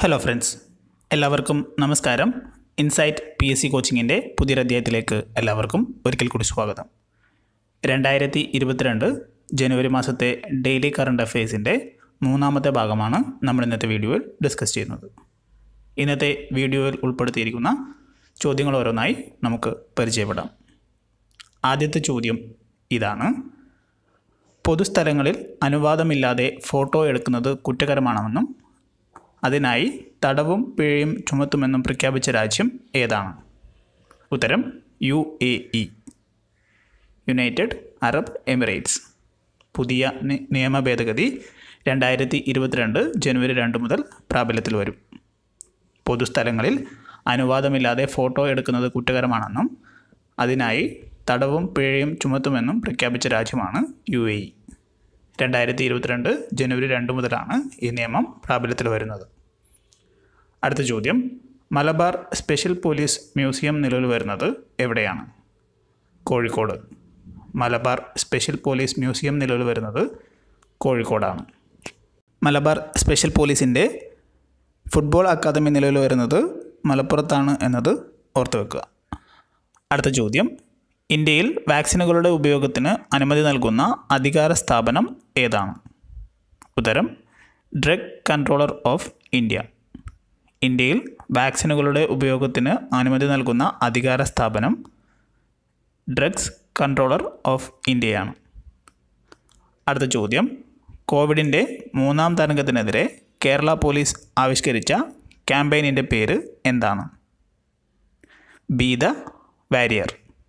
hello friends എല്ലാവർക്കും നമസ്കാരം insight P S C കോച്ചിങ്ങിൻ്റെ പുതിയൊരു അധ്യായത്തിലേക്ക് എല്ലാവർക്കും ഒരിക്കൽ കൂടി സ്വാഗതം രണ്ടായിരത്തി ഇരുപത്തിരണ്ട് ജനുവരി മാസത്തെ ഡെയിലി കറണ്ട് അഫയേഴ്സിൻ്റെ മൂന്നാമത്തെ ഭാഗമാണ് നമ്മൾ ഇന്നത്തെ വീഡിയോയിൽ ഡിസ്കസ് ചെയ്യുന്നത് ഇന്നത്തെ വീഡിയോയിൽ ഉൾപ്പെടുത്തിയിരിക്കുന്ന ചോദ്യങ്ങൾ ഓരോന്നായി നമുക്ക് പരിചയപ്പെടാം ആദ്യത്തെ ചോദ്യം ഇതാണ് പൊതുസ്ഥലങ്ങളിൽ അനുവാദമില്ലാതെ ഫോട്ടോ എടുക്കുന്നത് കുറ്റകരമാണെന്നും അതിനായി തടവും പിഴയും ചുമത്തുമെന്നും പ്രഖ്യാപിച്ച രാജ്യം ഏതാണ് ഉത്തരം U A E United Arab Emirates പുതിയ നി- നിയമ ഭേദഗതി രണ്ടായിരത്തി ഇരുപത്തിരണ്ട് ജനുവരി രണ്ട് മുതൽ പ്രാബല്യത്തിൽ വരും പൊതുസ്ഥലങ്ങളിൽ അനുവാദമില്ലാതെ ഫോട്ടോ എടുക്കുന്നത് കുറ്റകരമാണെന്നും അതിനായി തടവും പിഴയും ചുമത്തുമെന്നും പ്രഖ്യാപിച്ച രാജ്യമാണ് യു എ ഇ രണ്ടായിരത്തി ഇരുപത്തിരണ്ട് ജനുവരി രണ്ട് മുതലാണ് ഈ നിയമം പ്രാബല്യത്തിൽ വരുന്നത് അടുത്ത ചോദ്യം മലബാർ സ്പെഷ്യൽ പോലീസ് മ്യൂസിയം നിലവിൽ വരുന്നത് എവിടെയാണ് Kozhikode Malabar special police museum നിലവിൽ വരുന്നത് കോഴിക്കോടാണ് മലബാർ സ്പെഷ്യൽ പോലീസിൻ്റെ ഫുട്ബോൾ അക്കാദമി നിലവിൽ വരുന്നത് മലപ്പുറത്താണ് എന്നത് ഓർത്തു വെക്കുക അടുത്ത ചോദ്യം ഇന്ത്യയിൽ വാക്സിനുകളുടെ ഉപയോഗത്തിന് അനുമതി നൽകുന്ന അധികാര സ്ഥാപനം ഏതാണ് ഉത്തരം ഡ്രഗ് കൺട്രോളർ ഓഫ് ഇന്ത്യ ഇന്ത്യയിൽ വാക്സിനുകളുടെ ഉപയോഗത്തിന് അനുമതി നൽകുന്ന അധികാര സ്ഥാപനം ഡ്രഗ്സ് കൺട്രോളർ ഓഫ് ഇന്ത്യയാണ് അടുത്ത ചോദ്യം കോവിഡിൻ്റെ മൂന്നാം തരംഗത്തിനെതിരെ കേരള പോലീസ് ആവിഷ്കരിച്ച ക്യാമ്പയിനിൻ്റെ പേര് എന്താണ് ബി ദ വാരിയർ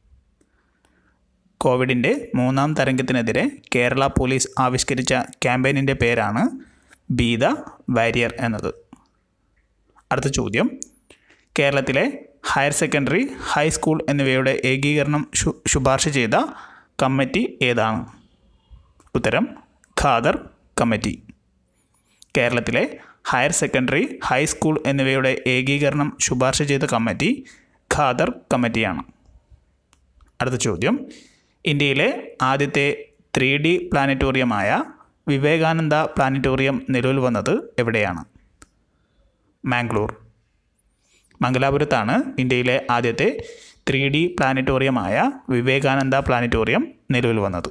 കോവിഡിൻ്റെ മൂന്നാം തരംഗത്തിനെതിരെ കേരള പോലീസ് ആവിഷ്കരിച്ച ക്യാമ്പയിനിൻ്റെ പേരാണ് ബി ദ വാരിയർ എന്നത് അടുത്ത ചോദ്യം കേരളത്തിലെ ഹയർ സെക്കൻഡറി ഹൈസ്കൂൾ എന്നിവയുടെ ഏകീകരണം ശു ശുപാർശ ചെയ്ത കമ്മിറ്റി ഏതാണ് ഉത്തരം ഖാദർ കമ്മിറ്റി കേരളത്തിലെ ഹയർ സെക്കൻഡറി ഹൈസ്കൂൾ എന്നിവയുടെ ഏകീകരണം ശുപാർശ ചെയ്ത കമ്മിറ്റി ഖാദർ കമ്മിറ്റിയാണ് അടുത്ത ചോദ്യം ഇന്ത്യയിലെ ആദ്യത്തെ ത്രീ ഡി പ്ലാനറ്റോറിയമായ വിവേകാനന്ദ പ്ലാനറ്റോറിയം നിലവിൽ വന്നത് എവിടെയാണ് മാംഗ്ലൂർ മംഗലാപുരത്താണ് ഇന്ത്യയിലെ ആദ്യത്തെ ത്രീ ഡി പ്ലാനറ്റോറിയമായ വിവേകാനന്ദ പ്ലാനറ്റോറിയം നിലവിൽ വന്നത്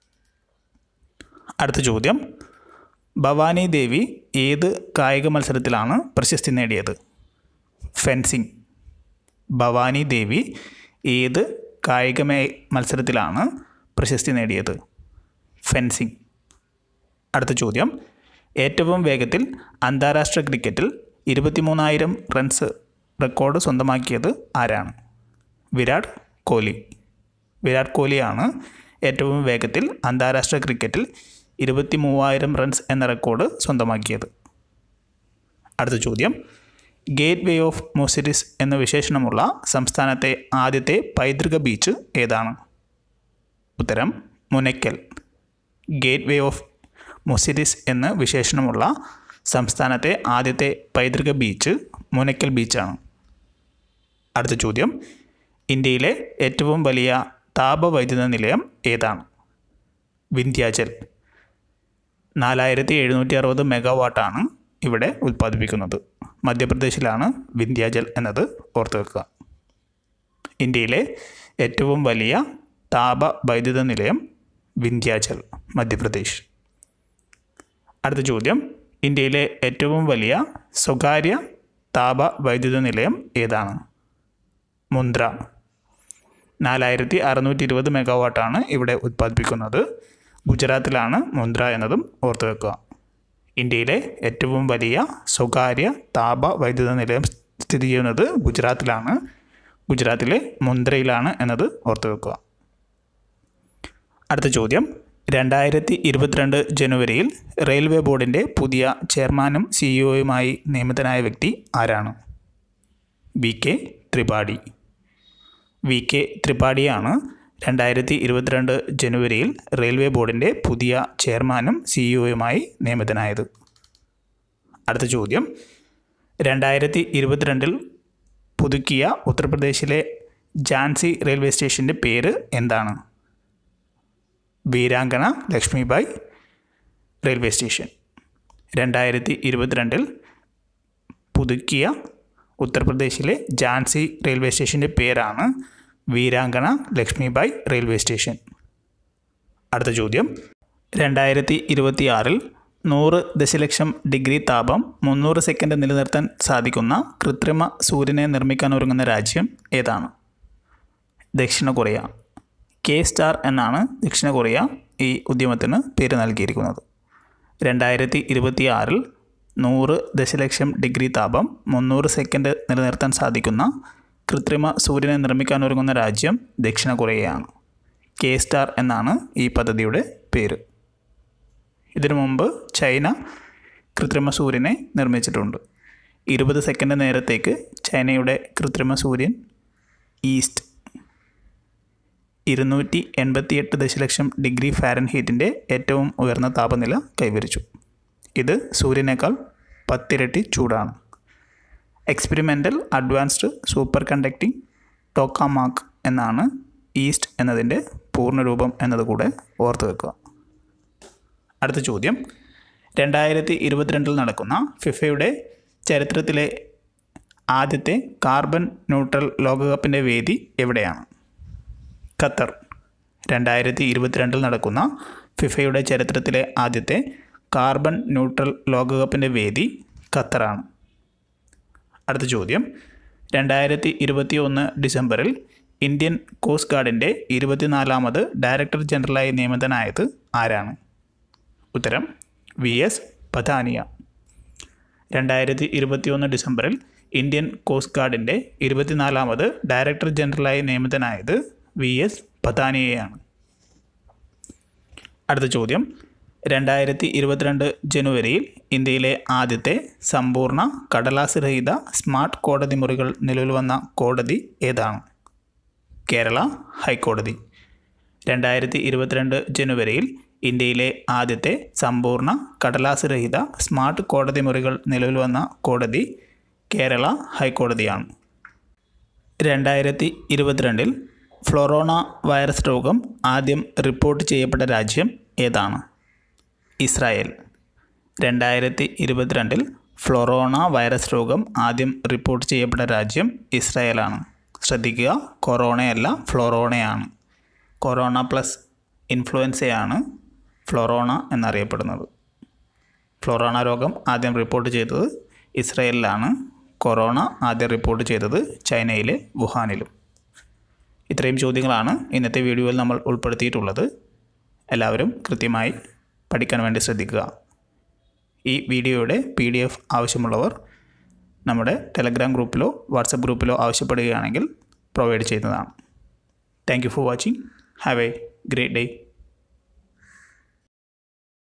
അടുത്ത ചോദ്യം ഭവാനി ദേവി ഏത് കായിക മത്സരത്തിലാണ് പ്രശസ്തി നേടിയത് ഫെൻസിംഗ് ഭവാനി ദേവി ഏത് കായിക മേ മത്സരത്തിലാണ് പ്രശസ്തി നേടിയത് ഫെൻസിംഗ് അടുത്ത ചോദ്യം ഏറ്റവും വേഗത്തിൽ അന്താരാഷ്ട്ര ക്രിക്കറ്റിൽ ഇരുപത്തിമൂന്നായിരം റൺസ് റെക്കോർഡ് സ്വന്തമാക്കിയത് ആരാണ് വിരാട് കോഹ്ലി വിരാട് കോഹ്ലിയാണ് ഏറ്റവും വേഗത്തിൽ അന്താരാഷ്ട്ര ക്രിക്കറ്റിൽ ഇരുപത്തി മൂവായിരം റൺസ് എന്ന റെക്കോർഡ് സ്വന്തമാക്കിയത് അടുത്ത ചോദ്യം ഗേറ്റ് വേ ഓഫ് മുസിരിസ് എന്ന വിശേഷണമുള്ള സംസ്ഥാനത്തെ ആദ്യത്തെ പൈതൃക ബീച്ച് ഏതാണ് ഉത്തരം Munakkal gateway of Muziris എന്ന വിശേഷണമുള്ള സംസ്ഥാനത്തെ ആദ്യത്തെ പൈതൃക ബീച്ച് മുനയ്ക്കൽ ബീച്ചാണ് അടുത്ത ചോദ്യം ഇന്ത്യയിലെ ഏറ്റവും വലിയ താപവൈദ്യുത നിലയം ഏതാണ് വിന്ധ്യാചൽ നാലായിരത്തി എഴുന്നൂറ്റി അറുപത് മെഗാവാട്ടാണ് ഇവിടെ ഉൽപ്പാദിപ്പിക്കുന്നത് മധ്യപ്രദേശിലാണ് വിന്ധ്യാചൽ എന്നത് ഓർത്ത് വെക്കുക ഇന്ത്യയിലെ ഏറ്റവും വലിയ താപ വൈദ്യുത നിലയം വിന്ധ്യാചൽ മധ്യപ്രദേശ് അടുത്ത ചോദ്യം ഇന്ത്യയിലെ ഏറ്റവും വലിയ സ്വകാര്യ താപ വൈദ്യുത നിലയം ഏതാണ് മുന്ദ്ര നാലായിരത്തി അറുന്നൂറ്റി ഇരുപത് മെഗാവാട്ടാണ് ഇവിടെ ഉൽപ്പാദിപ്പിക്കുന്നത് ഗുജറാത്തിലാണ് മുന്ദ്ര എന്നതും ഓർത്തു വെക്കുക ഇന്ത്യയിലെ ഏറ്റവും വലിയ സ്വകാര്യ താപ വൈദ്യുത നിലയം സ്ഥിതി ചെയ്യുന്നത് ഗുജറാത്തിലാണ് ഗുജറാത്തിലെ മുന്ദ്രയിലാണ് എന്നത് ഓർത്തു വെക്കുക അടുത്ത ചോദ്യം രണ്ടായിരത്തി ഇരുപത്തിരണ്ട് ജനുവരിയിൽ റെയിൽവേ ബോർഡിൻ്റെ പുതിയ ചെയർമാനും സിഇഒയുമായി നിയമിതനായ വ്യക്തി ആരാണ് V K Tripathi V K ത്രിപാഠിയാണ് രണ്ടായിരത്തി ഇരുപത്തിരണ്ട് ജനുവരിയിൽ റെയിൽവേ ബോർഡിൻ്റെ പുതിയ ചെയർമാനും സിഇഒയുമായി നിയമിതനായത് അടുത്ത ചോദ്യം രണ്ടായിരത്തി ഇരുപത്തിരണ്ടിൽ പുതുക്കിയ ഉത്തർപ്രദേശിലെ ഝാൻസി റെയിൽവേ സ്റ്റേഷൻ്റെ പേര് എന്താണ് വീരാങ്കന ലക്ഷ്മിബായ് റെയിൽവേ സ്റ്റേഷൻ രണ്ടായിരത്തി ഇരുപത്തിരണ്ടിൽ പുതുക്കിയ ഉത്തർപ്രദേശിലെ ഝാൻസി റെയിൽവേ സ്റ്റേഷൻ്റെ പേരാണ് വീരാങ്കന ലക്ഷ്മിബായ് റെയിൽവേ സ്റ്റേഷൻ അടുത്ത ചോദ്യം രണ്ടായിരത്തി ഇരുപത്തി ആറിൽ നൂറ് ദശലക്ഷം ഡിഗ്രി താപം മുന്നൂറ് സെക്കൻഡ് നിലനിർത്താൻ സാധിക്കുന്ന കൃത്രിമ സൂര്യനെ നിർമ്മിക്കാൻ ഒരുങ്ങുന്ന രാജ്യം ഏതാണ് ദക്ഷിണ കൊറിയ കെ സ്റ്റാർ എന്നാണ് ദക്ഷിണ കൊറിയ ഈ ഉദ്യമത്തിന് പേര് നൽകിയിരിക്കുന്നത് രണ്ടായിരത്തി ഇരുപത്തി ആറിൽ നൂറ് ദശലക്ഷം ഡിഗ്രി താപം മുന്നൂറ് സെക്കൻഡ് നിലനിർത്താൻ സാധിക്കുന്ന കൃത്രിമ സൂര്യനെ നിർമ്മിക്കാൻ ഒരുങ്ങുന്ന രാജ്യം ദക്ഷിണ കൊറിയയാണ് കെ സ്റ്റാർ എന്നാണ് ഈ പദ്ധതിയുടെ പേര് ഇതിനു മുമ്പ് ചൈന കൃത്രിമ സൂര്യനെ നിർമ്മിച്ചിട്ടുണ്ട് ഇരുപത് സെക്കൻഡ് നേരത്തേക്ക് ചൈനയുടെ കൃത്രിമ സൂര്യൻ ഈസ്റ്റ് ഇരുന്നൂറ്റി എൺപത്തിയെട്ട് ദശലക്ഷം ഡിഗ്രി ഫാരൻഹീറ്റിൻ്റെ ഏറ്റവും ഉയർന്ന താപനില കൈവരിച്ചു ഇത് സൂര്യനേക്കാൾ പത്തിരട്ടി ചൂടാണ് experimental advanced superconducting tokamak എന്നാണ് ഈസ്റ്റ് എന്നതിൻ്റെ പൂർണ്ണരൂപം എന്നതുകൂടെ ഓർത്ത് വെക്കുക അടുത്ത ചോദ്യം രണ്ടായിരത്തി ഇരുപത്തിരണ്ടിൽ നടക്കുന്ന ഫിഫയുടെ ചരിത്രത്തിലെ ആദ്യത്തെ കാർബൺ ന്യൂട്രൽ ലോകകപ്പിൻ്റെ വേദി എവിടെയാണ് ഖത്തർ രണ്ടായിരത്തി ഇരുപത്തിരണ്ടിൽ നടക്കുന്ന ഫിഫയുടെ ചരിത്രത്തിലെ ആദ്യത്തെ കാർബൺ ന്യൂട്രൽ ലോകകപ്പിൻ്റെ വേദി ഖത്തറാണ് അടുത്ത ചോദ്യം രണ്ടായിരത്തി ഇരുപത്തി ഒന്ന് ഡിസംബറിൽ ഇന്ത്യൻ കോസ്റ്റ് ഗാർഡിൻ്റെ ഇരുപത്തിനാലാമത് ഡയറക്ടർ ജനറലായി നിയമിതനായത് ആരാണ് ഉത്തരം വി എസ് പഥാനിയ രണ്ടായിരത്തി ഇരുപത്തിയൊന്ന് ഡിസംബറിൽ ഇന്ത്യൻ കോസ്റ്റ് ഗാർഡിൻ്റെ ഇരുപത്തിനാലാമത് ഡയറക്ടർ ജനറലായി നിയമിതനായത് വി എസ് പതാനിയയാണ് അടുത്ത ചോദ്യം രണ്ടായിരത്തി ഇരുപത്തിരണ്ട് ജനുവരിയിൽ ഇന്ത്യയിലെ ആദ്യത്തെ സമ്പൂർണ്ണ കടലാസ് രഹിത സ്മാർട്ട് കോടതി മുറികൾ നിലവിൽ വന്ന കോടതി ഏതാണ് കേരള ഹൈക്കോടതി രണ്ടായിരത്തി ഇരുപത്തിരണ്ട് ജനുവരിയിൽ ഇന്ത്യയിലെ ആദ്യത്തെ സമ്പൂർണ്ണ കടലാസ് രഹിത സ്മാർട്ട് കോടതി മുറികൾ നിലവിൽ വന്ന കോടതി കേരള ഹൈക്കോടതിയാണ് രണ്ടായിരത്തി ഇരുപത്തിരണ്ടിൽ ഫ്ലൊറോണ വൈറസ് രോഗം ആദ്യം റിപ്പോർട്ട് ചെയ്യപ്പെട്ട രാജ്യം ഏതാണ് ഇസ്രായേൽ രണ്ടായിരത്തി ഇരുപത്തിരണ്ടിൽ ഫ്ലൊറോണ വൈറസ് രോഗം ആദ്യം റിപ്പോർട്ട് ചെയ്യപ്പെട്ട രാജ്യം ഇസ്രായേലാണ് ശ്രദ്ധിക്കുക കൊറോണയല്ല ഫ്ലൊറോണയാണ് കൊറോണ പ്ലസ് ഇൻഫ്ലുവൻസയാണ് ഫ്ലൊറോണ എന്നറിയപ്പെടുന്നത് ഫ്ലൊറോണ രോഗം ആദ്യം റിപ്പോർട്ട് ചെയ്തത് ഇസ്രയേലിലാണ് കൊറോണ ആദ്യം റിപ്പോർട്ട് ചെയ്തത് ചൈനയിലെ വുഹാനിലും ഇത്രയും ചോദ്യങ്ങളാണ് ഇന്നത്തെ വീഡിയോയിൽ നമ്മൾ ഉൾപ്പെടുത്തിയിട്ടുള്ളത് എല്ലാവരും കൃത്യമായി പഠിക്കാൻ വേണ്ടി ശ്രദ്ധിക്കുക ഈ വീഡിയോയുടെ പി ഡി എഫ് ആവശ്യമുള്ളവർ നമ്മുടെ ടെലഗ്രാം ഗ്രൂപ്പിലോ വാട്സപ്പ് ഗ്രൂപ്പിലോ ആവശ്യപ്പെടുകയാണെങ്കിൽ പ്രൊവൈഡ് ചെയ്യുന്നതാണ് thank you for watching have a great day